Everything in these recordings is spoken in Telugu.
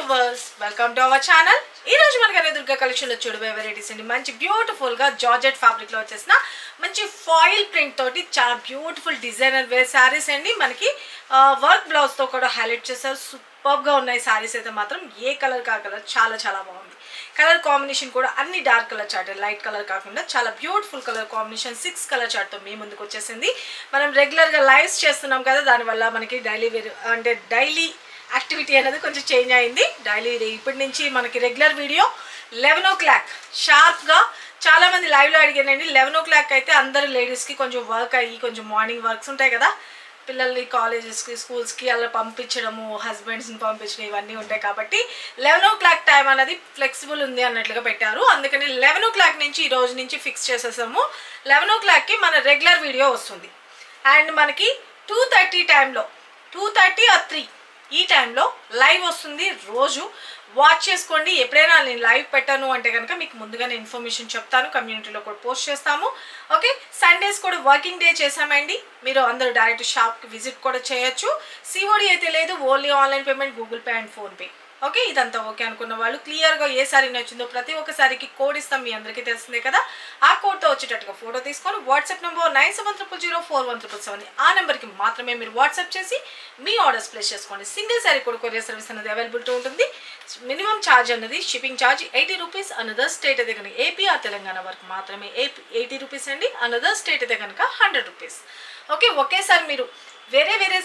viewers welcome to our channel ఈ రోజు మనకి అనే దుర్గా కలెక్షన్ లో చూడబోయే వెరైటీస్ అండి మంచి బ్యూటిఫుల్ గా జార్జెట్ ఫ్యాబ్రిక్ లో వచ్చేసిన మంచి ఫాయిల్ ప్రింట్ తోటి చాలా బ్యూటిఫుల్ డిజైనర్ వేర్ శారీస్ అండి మనకి వర్క్ బ్లౌజ్ తో కూడా హైలైట్ చేశారు సూపర్ గా ఉన్నాయి శారీస్ అయితే మాత్రం ఏ కలర్ కా కలర్ చాలా చాలా బాగుంది కలర్ కాంబినేషన్ కూడా అన్ని dark colour chart light colour కాకుండా చాలా beautiful colour combination six colour చార్ట్తో మీ ముందుకు వచ్చేసింది మనం రెగ్యులర్గా లైవ్స్ చేస్తున్నాం కదా దానివల్ల మనకి డైలీ వేర్ అంటే డైలీ యాక్టివిటీ అనేది కొంచెం చేంజ్ అయింది డైలీ ఇప్పటి నుంచి మనకి regular video eleven o'clock షార్ప్గా చాలా మంది లైవ్లో అడిగానండి లెవెన్ ఓ క్లాక్ అయితే అందరు లేడీస్కి కొంచెం వర్క్ అయ్యి కొంచెం మార్నింగ్ వర్క్స్ ఉంటాయి కదా పిల్లల్ని కాలేజెస్కి స్కూల్స్కి అలా పంపించడము హస్బెండ్స్ని పంపించడం ఇవన్నీ ఉంటాయి కాబట్టి లెవెన్ ఓ క్లాక్ టైం అనేది ఫ్లెక్సిబుల్ ఉంది అన్నట్లుగా పెట్టారు అందుకని లెవెన్ ఓ క్లాక్ నుంచి ఈ రోజు నుంచి ఫిక్స్ చేసేసాము లెవెన్ ఓ క్లాక్కి మన రెగ్యులర్ వీడియో వస్తుంది అండ్ మనకి టూ థర్టీ టైంలో టూ థర్టీ ఆర్ త్రీ ఈ టైంలో లైవ్ వస్తుంది రోజు వాచ్ చేసుకోండి ఎప్పుడైనా నేను లైవ్ పెట్టాను అంటే కనుక మీకు ముందుగానే ఇన్ఫర్మేషన్ చెప్తాను కమ్యూనిటీలో కూడా పోస్ట్ చేస్తాము ఓకే సండేస్ కూడా వర్కింగ్ డే చేసామండి మీరు అందరూ డైరెక్ట్ షాప్కి విజిట్ కూడా చేయొచ్చు సిఓడి అయితే లేదు only online payment Google Pay and PhonePe okay ఇదంతా ఓకే అనుకున్న వాళ్ళు క్లియర్గా ఏ సారీ నచ్చిందో ప్రతి ఒక్క సారీకి కోడ్ ఇస్తాం మీ అందరికీ తెలిసిందే కదా ఆ కోడ్తో వచ్చేటట్టుగా ఫోటో తీసుకొని WhatsApp number nine seven triple zero four one triple seven ఆ నెంబర్కి మాత్రమే మీరు వాట్సాప్ చేసి మీ ఆర్డర్స్ ప్లేస్ చేసుకోండి సింగిల్ సారీ కూడా కొరియర్ సర్వీస్ అనేది అవైలబిలిటీ ఉంటుంది మినిమం ఛార్జ్ అన్నది shipping charge eighty rupees another state అయితే కనుక ఏపీ ఆ తెలంగాణ వరకు మాత్రమే ఏపీ ఎయిటీ రూపీస్ అండి అనదర్ స్టేట్ అయితే కనుక హండ్రెడ్ రూపీస్ ఓకే ఒకేసారి మీరు వేరే వేరే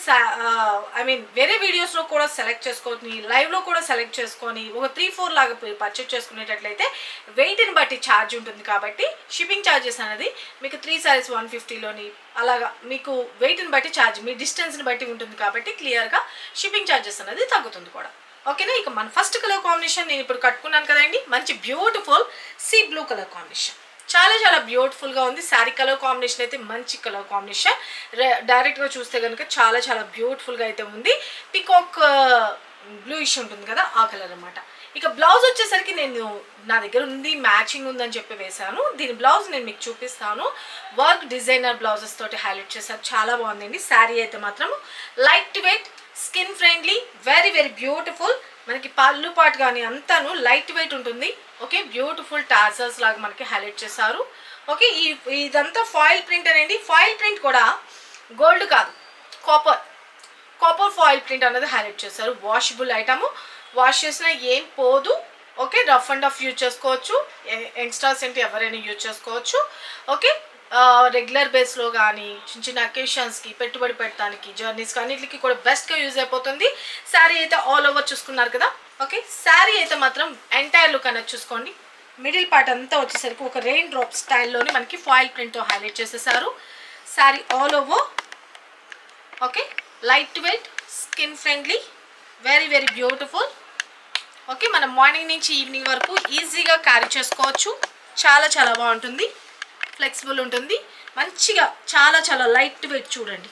ఐ మీన్ వేరే వీడియోస్లో కూడా సెలెక్ట్ చేసుకొని లైవ్లో కూడా సెలెక్ట్ చేసుకొని ఒక త్రీ ఫోర్ లాగా పర్చేజ్ చేసుకునేటట్లయితే వెయిట్ని బట్టి ఛార్జ్ ఉంటుంది కాబట్టి షిప్పింగ్ ఛార్జెస్ అనేది మీకు త్రీ సారీస్ వన్ ఫిఫ్టీలోని అలాగా మీకు వెయిట్ని బట్టి ఛార్జ్ మీ డిస్టెన్స్ని బట్టి ఉంటుంది కాబట్టి క్లియర్గా షిప్పింగ్ ఛార్జెస్ అనేది తగ్గుతుంది కూడా ఓకేనా ఇక మన ఫస్ట్ కలర్ కాంబినేషన్ నేను ఇప్పుడు కట్టుకున్నాను కదండి మంచి beautiful sea blue colour combination చాలా చాలా బ్యూటిఫుల్గా ఉంది శారీ కలర్ కాంబినేషన్ అయితే మంచి కలర్ కాంబినేషన్ డైరెక్ట్గా చూస్తే కనుక చాలా చాలా బ్యూటిఫుల్గా అయితే ఉంది పికాక్ బ్లూ ఇష్ ఉంటుంది కదా ఆ కలర్ అనమాట ఇక బ్లౌజ్ వచ్చేసరికి నేను నా దగ్గర ఉంది మ్యాచింగ్ ఉందని చెప్పి వేశాను దీని బ్లౌజ్ నేను మీకు చూపిస్తాను వర్క్ డిజైనర్ బ్లౌజెస్ తోటి హైలైట్ చేశారు చాలా బాగుందండి శారీ అయితే మాత్రం light weight skin friendly very very beautiful మనకి పళ్ళు పాటు కానీ అంతాను లైట్ వెయిట్ ఉంటుంది ఓకే బ్యూటిఫుల్ టాజర్స్ లాగా మనకి హైలైట్ చేశారు ఓకే ఈ ఇదంతా ఫాయిల్ ప్రింట్ అనేది ఫాయిల్ ప్రింట్ కూడా గోల్డ్ కాదు కాపర్ కాపర్ ఫాయిల్ ప్రింట్ అనేది హైలైట్ చేశారు వాషబుల్ ఐటమ్ వాష్ చేసినా ఏం పోదు okay rough and rough use చేసుకోవచ్చు యంగ్స్టర్స్ ఏంటి ఎవరైనా యూజ్ చేసుకోవచ్చు ఓకే రెగ్యులర్ బేస్లో కానీ చిన్న చిన్న అకేషన్స్కి పెట్టుబడి పెట్టడానికి జర్నీస్కి అన్నిటికి కూడా బెస్ట్గా యూజ్ అయిపోతుంది శారీ అయితే ఆల్ ఓవర్ చూసుకున్నారు కదా ఓకే శారీ అయితే మాత్రం ఎంటైర్ లుక్ అనేది చూసుకోండి మిడిల్ పార్ట్ అంతా వచ్చేసరికి ఒక రెయిన్ డ్రాప్ స్టైల్లోని మనకి ఫాయిల్ ప్రింట్తో హైలైట్ చేసేసారు sari all over okay light weight skin friendly very very beautiful okay మనం మార్నింగ్ నుంచి ఈవినింగ్ వరకు ఈజీగా క్యారీ చేసుకోవచ్చు చాలా చాలా బాగుంటుంది ఫ్లెక్సిబుల్ ఉంటుంది మంచిగా చాలా చాలా లైట్ వెయిట్ చూడండి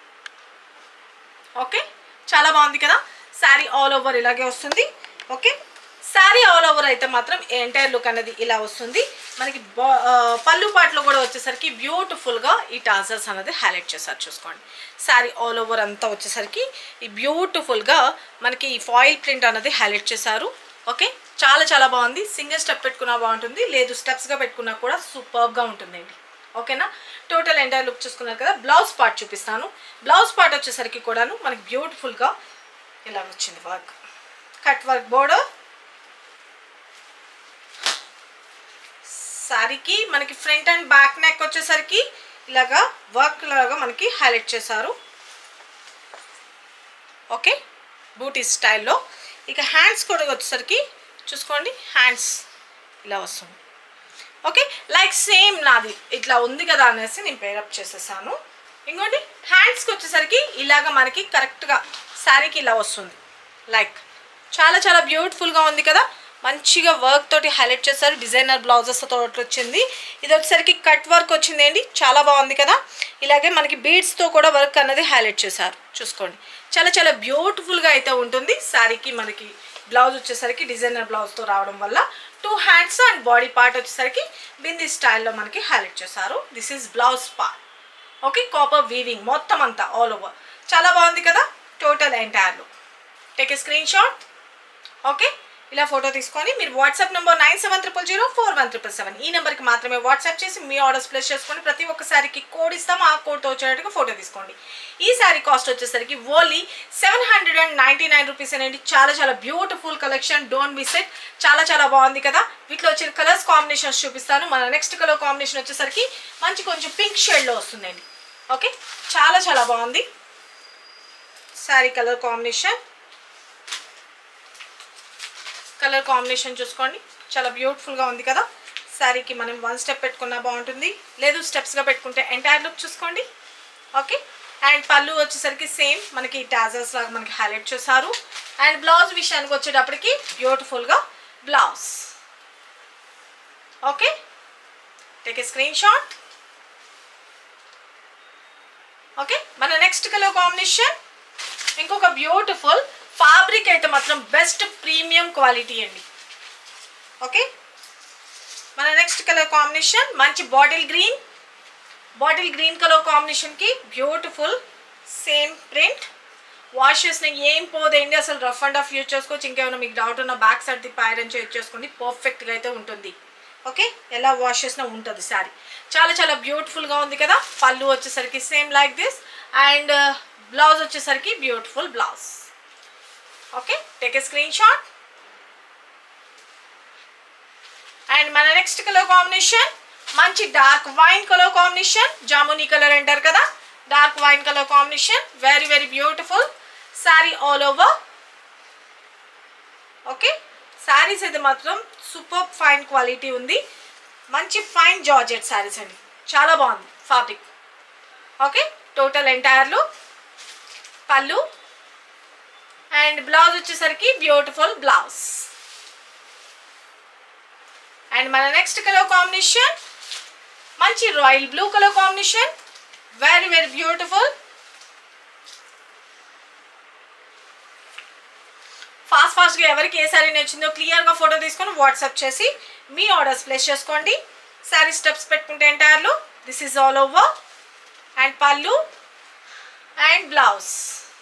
ఓకే చాలా బాగుంది కదా శారీ ఆల్ ఓవర్ ఇలాగే వస్తుంది ఓకే శారీ ఆల్ ఓవర్ అయితే మాత్రం ఎంటైర్ లుక్ అనేది ఇలా వస్తుంది మనకి పళ్ళు పాటలో కూడా వచ్చేసరికి బ్యూటిఫుల్గా ఈ టాజర్స్ అనేది హైలైట్ చేశారు చూసుకోండి శారీ ఆల్ ఓవర్ అంతా వచ్చేసరికి ఈ బ్యూటిఫుల్గా మనకి ఈ ఫాయిల్ ప్రింట్ అనేది హైలైట్ చేశారు ఓకే చాలా చాలా బాగుంది సింగిల్ స్టెప్ పెట్టుకున్నా బాగుంటుంది లేదు స్టెప్స్గా పెట్టుకున్నా కూడా సూపర్గా ఉంటుందండి ఓకేనా టోటల్ ఎంటైర్ లుక్ చూసుకున్నారు కదా బ్లౌజ్ పార్ట్ చూపిస్తాను బ్లౌజ్ పార్ట్ వచ్చేసరికి కూడాను మనకి బ్యూటిఫుల్గా ఇలా వచ్చింది వర్క్ కట్ వర్క్ బోర్డర్ శారీకి మనకి ఫ్రంట్ అండ్ బ్యాక్ నెక్ వచ్చేసరికి ఇలాగా వర్క్ లాగా మనకి హైలైట్ చేశారు ఓకే బూటీ స్టైల్లో ఇక హ్యాండ్స్ కూడా వచ్చేసరికి చూసుకోండి హ్యాండ్స్ ఇలా వస్తుంది ఓకే లైక్ సేమ్ నాది ఇట్లా ఉంది కదా అనేసి నేను పేరప్ చేసేసాను ఇంకోటి హ్యాండ్స్కి వచ్చేసరికి ఇలాగ మనకి కరెక్ట్గా శారీకి ఇలా వస్తుంది లైక్ చాలా చాలా బ్యూటిఫుల్గా ఉంది కదా మంచిగా వర్క్ తోటి హైలైట్ చేశారు డిజైనర్ బ్లౌజెస్ తోటి వచ్చింది ఇది వచ్చేసరికి కట్ వర్క్ వచ్చింది అండి చాలా బాగుంది కదా ఇలాగే మనకి బీడ్స్తో కూడా వర్క్ అనేది హైలైట్ చేశారు చూసుకోండి చాలా చాలా బ్యూటిఫుల్గా అయితే ఉంటుంది శారీకి మనకి బ్లౌజ్ వచ్చేసరికి డిజైనర్ బ్లౌజ్తో రావడం వల్ల two hands and body part వచ్చేసరికి బింది స్టైల్లో మనకి హైలైట్ చేశారు this is blouse part okay copper weaving మొత్తం అంతా ఆల్ ఓవర్ చాలా బాగుంది కదా total entire look take a screen shot okay ఇలా ఫోటో తీసుకొని మీరు WhatsApp number nine seven triple zero four one triple seven ఈ నెంబర్కి మాత్రమే వాట్సాప్ చేసి మీ ఆర్డర్స్ ప్లేస్ చేసుకొని ప్రతి ఒక్క శారీకి కోడ్ ఇస్తాం ఆ కోడ్తో వచ్చేటట్టుగా ఫోటో తీసుకోండి ఈ శారీ కాస్ట్ వచ్చేసరికి only seven hundred and ninety nine rupees అనేది చాలా చాలా beautiful collection don't miss it చాలా చాలా బాగుంది కదా వీటిలో వచ్చిన కలర్స్ కాంబినేషన్స్ చూపిస్తాను మన నెక్స్ట్ కలర్ కాంబినేషన్ వచ్చేసరికి మంచి కొంచెం పింక్ షేడ్లో వస్తుందండి ఓకే చాలా చాలా బాగుంది sari colour combination colour combination చూసుకోండి చాలా బ్యూటిఫుల్గా ఉంది కదా శారీకి మనం వన్ స్టెప్ పెట్టుకున్నా బాగుంటుంది లేదు స్టెప్స్గా పెట్టుకుంటే ఎంటైర్ లుక్ చూసుకోండి ఓకే అండ్ పళ్ళు వచ్చేసరికి సేమ్ మనకి టాజర్స్ లాగా మనకి హైలైట్ చేశారు అండ్ బ్లౌజ్ విషయానికి వచ్చేటప్పటికి బ్యూటిఫుల్గా blouse okay take a screen shot okay మన నెక్స్ట్ కలర్ కాంబినేషన్ ఇంకొక బ్యూటిఫుల్ ఫ్యాబ్రిక్ అయితే మాత్రం బెస్ట్ ప్రీమియం క్వాలిటీ అండి ఓకే మన నెక్స్ట్ కలర్ కాంబినేషన్ మంచి bottle green bottle green colour కాంబినేషన్కి బ్యూటిఫుల్ సేమ్ ప్రింట్ వాష్ చేసిన ఏం పోదేంటి అసలు రఫ్ అండ్ ఆఫ్ యూజ్ చేసుకోవచ్చు ఇంకేమైనా మీకు డౌట్ ఉన్న బ్యాక్ సైడ్ తిప్పి ఐరన్ యూజ్ చేసుకోండి పర్ఫెక్ట్గా అయితే ఉంటుంది ఓకే ఎలా వాష్ చేసినా ఉంటుంది శారీ చాలా చాలా బ్యూటిఫుల్గా ఉంది కదా పళ్ళు వచ్చేసరికి same like this and blouse వచ్చేసరికి beautiful blouse okay take a screen shot and మన నెక్స్ట్ కలర్ కాంబినేషన్ మంచి డార్క్ వైన్ కలర్ కాంబినేషన్ జామునీ కలర్ అంటారు కదా dark wine colour combination very very beautiful sari all over okay saris అయితే మాత్రం సూపర్ ఫైన్ క్వాలిటీ ఉంది మంచి ఫైన్ జార్జెట్ శారీస్ అండి చాలా బాగుంది ఫ్యాబ్రిక్ ఓకే టోటల్ ఎంటైర్లు పళ్ళు అండ్ బ్లౌజ్ వచ్చేసరికి బ్యూటిఫుల్ బ్లౌజ్ అండ్ మన నెక్స్ట్ కలర్ కాంబినేషన్ మంచి royal blue colour combination very very beautiful fast ఫాస్ట్గా ఎవరికి ఏ శారీ నచ్చిందో క్లియర్గా ఫోటో తీసుకొని వాట్సాప్ చేసి మీ ఆర్డర్స్ ప్లేస్ చేసుకోండి శారీ స్టెప్స్ పెట్టుకుంటే ఎంటైర్లు this is all over and పళ్ళు and blouse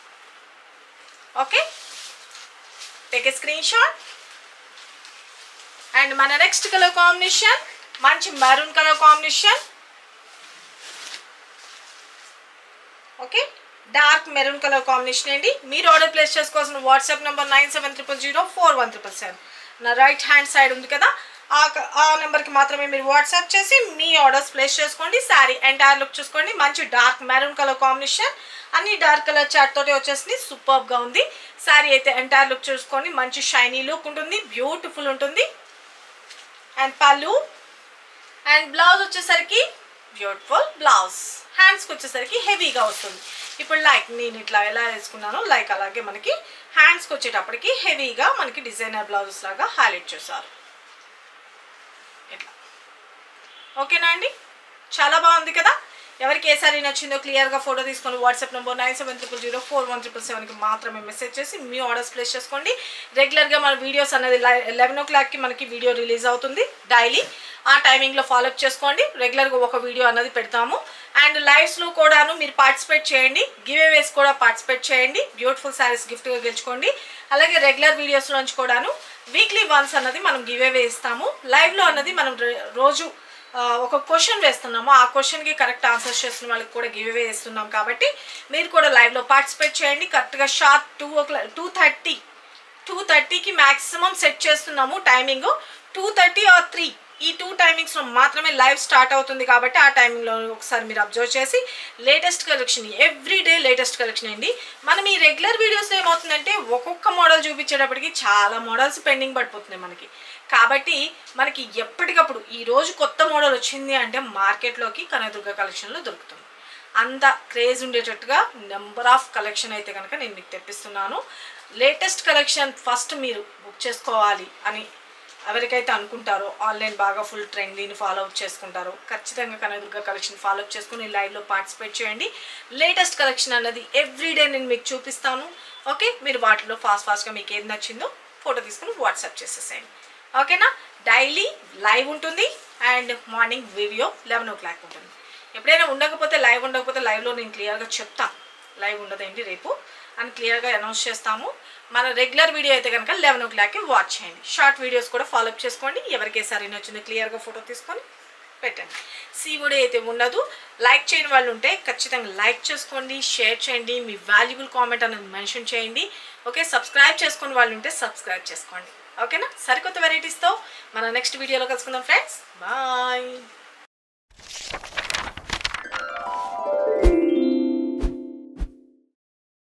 okay take a screen shot and మన నెక్స్ట్ కలర్ కాంబినేషన్ మంచి maroon colour combination okay dark maroon colour combination అండి మీరు ఆర్డర్ ప్లేస్ చేసుకోవాల్సిన WhatsApp number nine seven triple zero four one triple seven నా రైట్ హ్యాండ్ సైడ్ ఉంది కదా ఆ క- ఆ నెంబర్కి మాత్రమే మీరు వాట్సాప్ చేసి మీ ఆర్డర్స్ ప్లేస్ చేసుకోండి శారీ ఎంటైర్ లుక్ చూసుకోండి మంచి డార్క్ మెరూన్ కలర్ కాంబినేషన్ అన్ని డార్క్ కలర్ చాట్ తోటి వచ్చేసింది సూపర్గా ఉంది శారీ అయితే ఎంటైర్ లుక్ చూసుకోండి మంచి షైనీ లుక్ ఉంటుంది బ్యూటిఫుల్ ఉంటుంది అండ్ పళ్ళు అండ్ బ్లౌజ్ వచ్చేసరికి బ్యూటిఫుల్ బ్లౌజ్ హ్యాండ్స్కి వచ్చేసరికి హెవీగా వస్తుంది ఇప్పుడు లైక్ నేను ఇట్లా ఎలా వేసుకున్నానో లైక్ అలాగే మనకి హ్యాండ్స్కి వచ్చేటప్పటికి హెవీగా మనకి డిజైనర్ బ్లౌజెస్ లాగా హైలైట్ చేశారు ఇట్లా ఓకేనా అండి చాలా బాగుంది కదా ఎవరికి ఏ సారీ నచ్చిందో క్లియర్గా ఫోటో తీసుకొని WhatsApp number nine seven triple zero four one triple సెవెన్కి మాత్రమే మెసేజ్ చేసి మీ ఆర్డర్స్ ప్లేస్ చేసుకోండి రెగ్యులర్గా మన వీడియోస్ అనేది లెవెన్ ఓ క్లాక్కి మనకి వీడియో రిలీజ్ అవుతుంది డైలీ ఆ టైమింగ్లో ఫాలో అప్ చేసుకోండి రెగ్యులర్గా ఒక వీడియో అన్నది పెడతాము అండ్ లైవ్స్లో కూడాను మీరు పార్టిసిపేట్ చేయండి గివ్ అవేస్ కూడా పార్టిసిపేట్ చేయండి బ్యూటిఫుల్ శారీస్ గిఫ్ట్గా గెలుచుకోండి అలాగే రెగ్యులర్ వీడియోస్లోంచి కూడాను వీక్లీ వన్స్ అన్నది మనం గివ్ అవే ఇస్తాము లైవ్లో అన్నది మనం రే- రోజు ఆ, ఒక క్వశ్చన్ వేస్తున్నాము ఆ క్వశ్చన్కి కరెక్ట్ ఆన్సర్స్ చేస్తున్న వాళ్ళకి కూడా గివ్ అవే ఇస్తున్నాం కాబట్టి మీరు కూడా లైవ్లో పార్టిసిపేట్ చేయండి కరెక్ట్గా sharp two o'clock two thirty two థర్టీకి మ్యాక్సిమం సెట్ చేస్తున్నాము timing two thirty or three ఈ టూ టైమింగ్స్లో మాత్రమే లైవ్ స్టార్ట్ అవుతుంది కాబట్టి ఆ టైమింగ్లో ఒకసారి మీరు అబ్జర్వ్ చేసి latest collection every day latest collection అండి మనం ఈ రెగ్యులర్ వీడియోస్లో ఏమవుతుందంటే ఒక్కొక్క మోడల్ చూపించేటప్పటికి చాలా మోడల్స్ పెండింగ్ పడిపోతున్నాయి మనకి కాబట్టి మనకి ఎప్పటికప్పుడు ఈ రోజు కొత్త మోడల్ వచ్చింది అంటే మార్కెట్లోకి కనదుర్గ కలెక్షన్లో దొరుకుతుంది అంత క్రేజ్ ఉండేటట్టుగా నెంబర్ ఆఫ్ కలెక్షన్ అయితే కనుక నేను మీకు తెప్పిస్తున్నాను లేటెస్ట్ కలెక్షన్ ఫస్ట్ మీరు బుక్ చేసుకోవాలి అని ఎవరికైతే అనుకుంటారో ఆన్లైన్ బాగా ఫుల్ ట్రెండీని ఫాలో అప్ చేసుకుంటారో ఖచ్చితంగా కనదుర్గ కలెక్షన్ ఫాలో అప్ చేసుకుని లైవ్లో పార్టిసిపేట్ చేయండి లేటెస్ట్ కలెక్షన్ అన్నది ఎవ్రీడే నేను మీకు చూపిస్తాను ఓకే మీరు వాటిలో ఫాస్ట్ ఫాస్ట్గా మీకు ఏది నచ్చిందో ఫోటో తీసుకుని వాట్సాప్ చేసేసేయండి ఓకేనా డైలీ లైవ్ ఉంటుంది and morning video eleven o'clock ఉంటుంది ఎప్పుడైనా ఉండకపోతే లైవ్ ఉండకపోతే లైవ్లో నేను క్లియర్గా చెప్తాను లైవ్ ఉండదండి రేపు అని క్లియర్గా అనౌన్స్ చేస్తాము మన రెగ్యులర్ వీడియో అయితే కనుక లెవెన్ ఓ క్లాక్కి వాచ్ చేయండి షార్ట్ వీడియోస్ కూడా ఫాలోఅప్ చేసుకోండి ఎవరికి సారీ నచ్చిందో క్లియర్గా ఫోటో తీసుకొని పెట్టండి సీవుడే అయితే ఉండదు లైక్ చేయని వాళ్ళు ఉంటే ఖచ్చితంగా లైక్ చేసుకోండి షేర్ చేయండి మీ వాల్యుబుల్ కామెంట్ అనేది మెన్షన్ చేయండి ఓకే సబ్స్క్రైబ్ చేసుకుని వాళ్ళు ఉంటే సబ్స్క్రైబ్ చేసుకోండి ఓకేనా సరికొత్త వెరైటీస్తో మన నెక్స్ట్ వీడియోలో కలుసుకుందాం ఫ్రెండ్స్ బాయ్